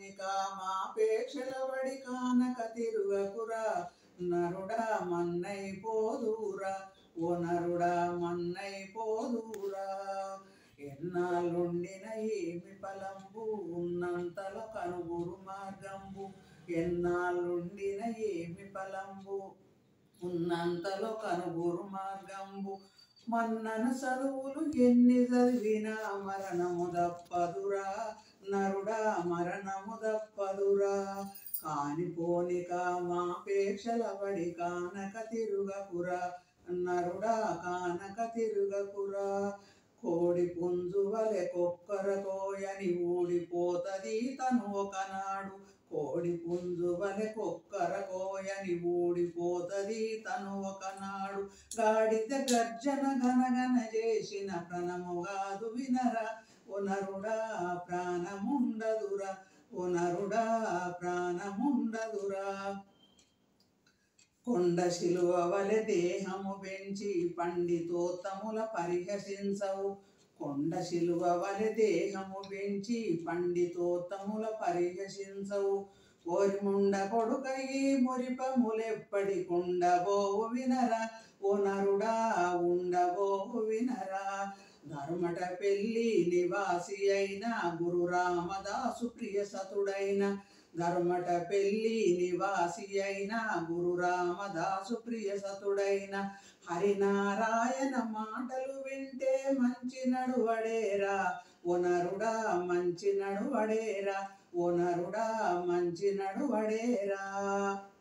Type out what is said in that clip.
మాపేక్షల వడి కానక తిరుగకురా నరుడా మన్నై పోదూరా ఓ నరుడా మన్నై పోదూరా ఎన్నాళ్ళుండిన ఏమి ఫలంబు ఉన్నంతలో కనుగురు మార్గంబు ఎన్నాళ్ళుండిన ఏమి ఫలంబు ఉన్నంతలో కనుగురు మార్గంబు మన్నను చదువులు ఎన్ని చదివినా మరణము దప్పదురా నరుడా మరణము దప్పదురా కానిపోనిక మాపేక్షల పడి కానక తిరుగకురా నరుడా కానక తిరుగకురా కోడి పుంజు వలె కొక్కర కోయని ఊడిపోతది తను ఒకనాడు కోడి పుంజు వలె కొక్కర కోయని ఊడిపోతది తను ఒకనాడు గాడిద గర్జన గనగన చేసిన ప్రణము కాదు వినరా ఒనరుడా ప్రాణముండదురా ఒనరుడా ప్రాణముండదురా కొండ శిలువ వలె దేహము పెంచి పండితోత్తముల పరిహసించవు కొండ శిలువ వలె దేహము పెంచి పండితోత్తముల పరిహసించవు ఓరి ముండ కొడుకయి మురిపములెప్పటి కుండబోవు వినరా ఓ నరుడా ఉండబోవు వినరా ధర్మట పెళ్లి నివాసి అయిన గురు రామదాసు ప్రియ సతుడైన ధర్మట పెళ్లి నివాసి అయిన గురు రామదాసు ప్రియ సతుడైన హరినారాయణ మాటలు వింటే మంచి నడువడేరా ఒనరుడా మంచి నడువడేరా ఒనరుడా మంచి నడువడేరా